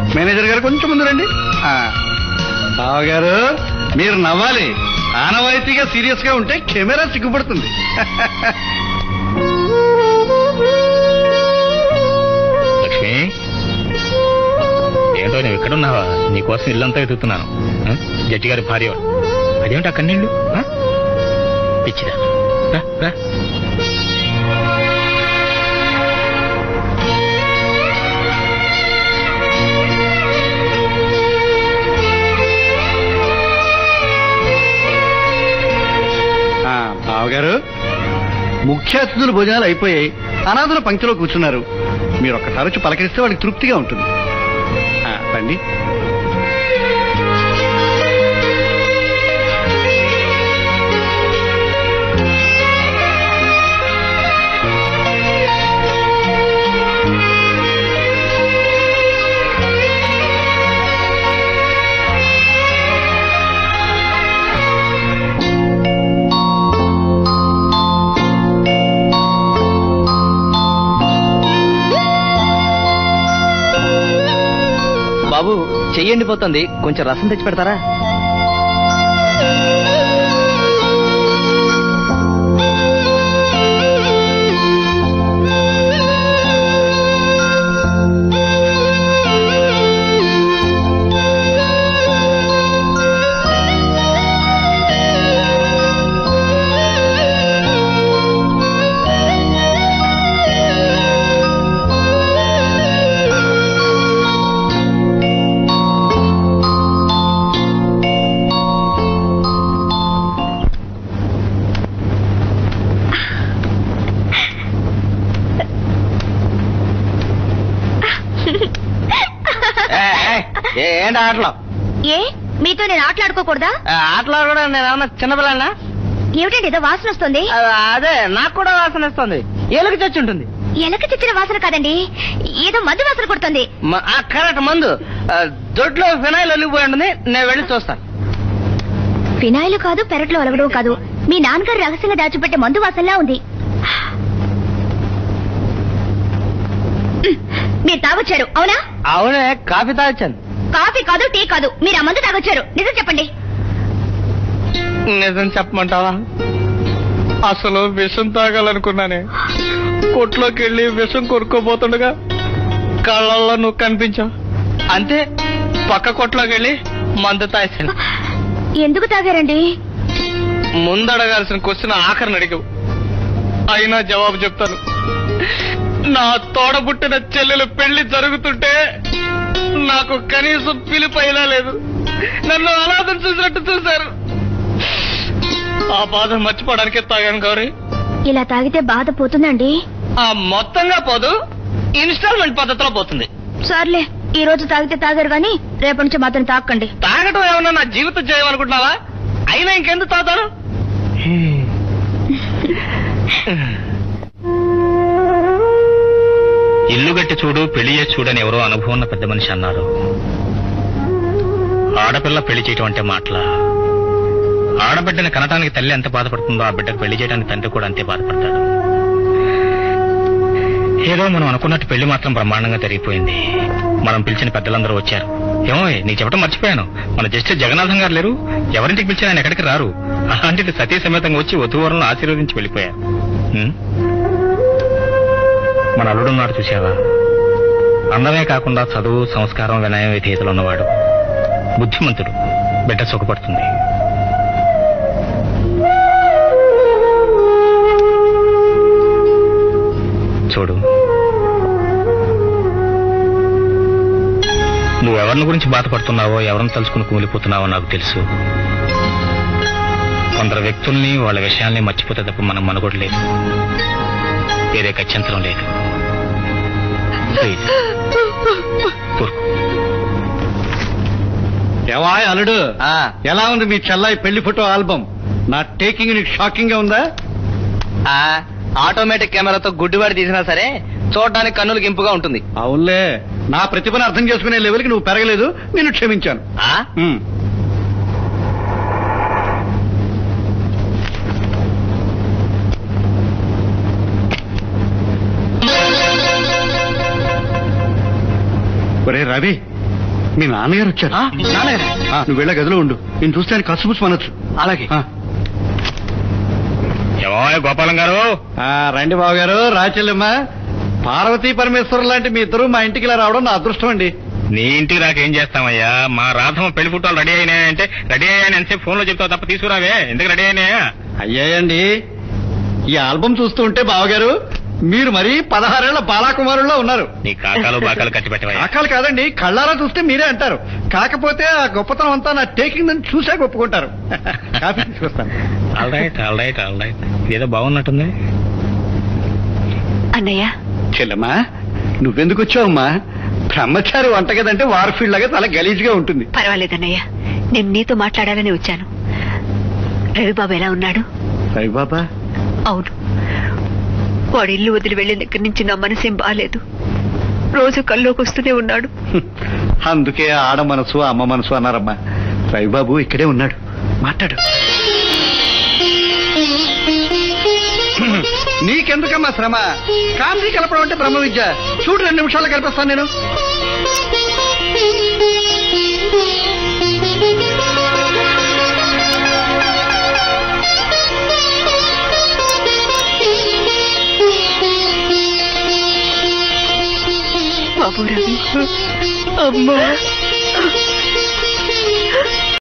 Manager గారు కొంచెం ముందు రండి ఆ. బావ గారు మీరు నవ్వాలి ఆనవాయితీగా సీరియస్ గా ఉంటే కెమెరా సిగ్గుపడుతుంది లక్ష్మి ఏంటో నువ్వు ఇక్కడ ఉన్నావా నీకోసం ఇల్లంతా వెతుకుతున్నాను ఆ? జడ్జి గారి భార్య ఎవరు? అదేమిటి అక్కడ నీళ్ళు ఆ? పిచ్చిదా రా, రా. ఆ, బావగారు ముఖ్య అతిథుల భోజనాలు అయిపోయాయి అనాథుల పంక్తిలో కూర్చున్నారు మీరు ఒక్కసారి వచ్చి పలకరిస్తే వాళ్ళకి తృప్తిగా ఉంటుంది ఆ, రండి బాబు చెయ్యండి పోతుంది కొంచెం రసం తెచ్చి పెడతారా ఏంటి ఆటలో ఏ మీతో నేను ఆటలాడుకోకూడదా ఆటలాడు నేను ఏమన్నా చిన్నపిల్లనా ఏమిటండి ఏదో వాసన వస్తుంది అదే నాకు కూడా వాసన ఇస్తుంది ఎలుగు చచ్చి ఉంటుంది ఎలక తెచ్చిన వాసన కాదండి ఏదో మధ్య వాసన కొడుతుంది మ- ఆ కరెక్ట్ మందు ఆ, దొడ్లో ఫినాయిల్ ఒలిగిపోయి ఉంటుంది నేను వెళ్ళి చూస్తాను ఫినాయిల్ కాదు పెరట్లో ఒలగడం కాదు మీ నాన్నగారు రహస్యంగా దాచిపెట్టే మందు వాసనలా ఉంది మీరు తాగొచ్చారు అవునా అవునే కాఫీ తాగొచ్చాను కాఫీ కాదు టీ కాదు మీరు ఆ మందు తాగొచ్చారు నిజం చెప్పండి నిజం చెప్పమంటావా అసలు విషం తాగాలనుకున్నానే కొట్లోకి వెళ్ళి విషం కొనుక్కోబోతుండగా కళ్ళల్లో నువ్వు కనిపించావు అంతే పక్క కొట్లోకి వెళ్ళి మందు తాగాను ఎందుకు తాగారండి ముందు అడగాల్సిన క్వశ్చన్ ఆఖరిని అడిగావు అయినా జవాబు చెప్తాను నా తోడబుట్టిన చెల్లెలు పెళ్లి జరుగుతుంటే నాకు కనీసం పిలుపు అయినా లేదు నన్ను అనాథం చూసినట్టు చూశారు ఆ బాధ మర్చిపోవడానికే తాగాను గౌరీ ఇలా తాగితే బాధ పోతుందండి ఆ మొత్తంగా పోదు ఇన్స్టాల్మెంట్ పద్ధతిలో పోతుంది సర్లే ఈ రోజు తాగితే తాగారు గాని రేపటి నుంచి మాత్రం తాకండి తాగటం ఏమన్నా నా జీవితం చేయమనుకుంటున్నావా అయినా ఇంకెందుకు తాగుతాను ఇల్లు గట్టి చూడు పెళ్లి చేసి చూడని ఎవరో అనుభవం ఉన్న పెద్ద మనిషి అన్నారు ఆడపిల్ల పెళ్లి చేయటం అంటే మాటల ఆడబిడ్డని కనటానికి తల్లి ఎంత బాధపడుతుందో ఆ బిడ్డకు పెళ్లి చేయడానికి తండ్రి కూడా అంతే బాధపడతాడు ఏదో మనం అనుకున్నట్టు పెళ్లి మాత్రం బ్రహ్మాండంగా జరిగిపోయింది మనం పిలిచిన పెద్దలందరూ వచ్చారు ఏమో నీకు చెప్పడం మర్చిపోయాను మన జస్టిస్ జగన్నాథం గారు లేరు ఎవరింటికి పిలిచినా ఆయన ఎక్కడికి రారు అలాంటిది సతీ సమేతంగా వచ్చి వధువరులను ఆశీర్వదించి వెళ్ళిపోయారు ఉం? మన అల్లుడున్నాడు చూసావా అందమే కాకుండా చదువు సంస్కారం వినయం విధేయతలు ఉన్నవాడు బుద్ధిమంతుడు బిడ్డ సుఖపడుతుంది చూడు నువ్వెవరిని గురించి బాధపడుతున్నావో ఎవరిని తలుచుకుని కుమిలిపోతున్నావో నాకు తెలుసు కొందరు వ్యక్తుల్ని వాళ్ళ విషయాల్ని మర్చిపోతే తప్ప మనం మనుగోడలేదు వేరే గత్యంతరం లేదు ప్లీజ్ ఊరుకో. ఏవా అల్లుడు ఎలా ఉంది మీ చెల్లాయి పెళ్లి ఫోటో ఆల్బమ్ నా టేకింగ్ నీకు షాకింగ్ గా ఉందా ఆటోమేటిక్ కెమెరాతో గుడ్డివాడి తీసినా సరే చూడడానికి కన్నులు గింపుగా ఉంటుంది అవునులే నా ప్రతిభను అర్థం చేసుకునే లెవెల్కి నువ్వు పెరగలేదు నేను క్షమించాను ఆ? ఉమ్. ఒరే రవి మీ నాన్నగారు వచ్చారు ఆ, నాన్నగారా? ఆ, నువ్వు వెళ్ళ గదిలో ఉండు నేను చూస్తే ఆయన కసుపుసు మనొచ్చు అలాగే ఏమో గోపాలం గారు ఆ, రండి బాబు గారు రాచెల్లమ్మ పార్వతీ పరమేశ్వరం లాంటి మీ ఇద్దరు మా ఇంటికి ఇలా రావడం నా అదృష్టం అండి నీ ఇంటికి రాక ఏం చేస్తామయ్యా మా రాధమ్మ పెళ్లి ఫోటోలు రెడీ అయినాయంటే రెడీ అయ్యాయని ఎంతసేపు ఫోన్ లో చెప్తావు తప్ప తీసుకురావే ఎందుకు రెడీ అయినాయా అయ్యాయండి ఈ ఆల్బమ్ చూస్తూ ఉంటే బావగారు మీరు మరీ పదహారేళ్ల బాలాకుమారుల్లో ఉన్నారు నీ కాకాలు బాకాలు కట్టి పెట్టవయ్యా ఆకలి కాదండి కళ్ళారా చూస్తే మీరే అంటారు కాకపోతే ఆ గొప్పతనం అంతా నా టేకింగ్ అని చూసా ఒప్పుకుంటారు కాఫీ తీసుకొస్తాను all right all right all right ఏదో బాగున్నట్టుంది అన్నయ్య చెల్లమ్మా నువ్వెందుకు వచ్చావమ్మా బ్రహ్మచారి వంటగదంటే వార్ఫీల్డ్ లాగా చాలా గలీజ్గా ఉంటుంది పర్వాలేదన్నయ్య నేను నీతో మాట్లాడాలని వచ్చాను రవిబాబు ఎలా ఉన్నాడు రవి బాబా అవును వాడు ఇల్లు వదిలి వెళ్ళిన దగ్గర నుంచి నా మనసేం బాలేదు రోజు కల్లోకి వస్తూనే ఉన్నాడు అందుకే ఆడ మనసు అమ్మ మనసు అన్నారమ్మా రవిబాబు ఇక్కడే ఉన్నాడు మాట్లాడు నీకెందుకమ్మా శ్రమ కాఫీ కలపడం అంటే బ్రహ్మ విద్య చూడు రెండు నిమిషాలు కల్పిస్తాను నేను బాబు రవి అమ్మా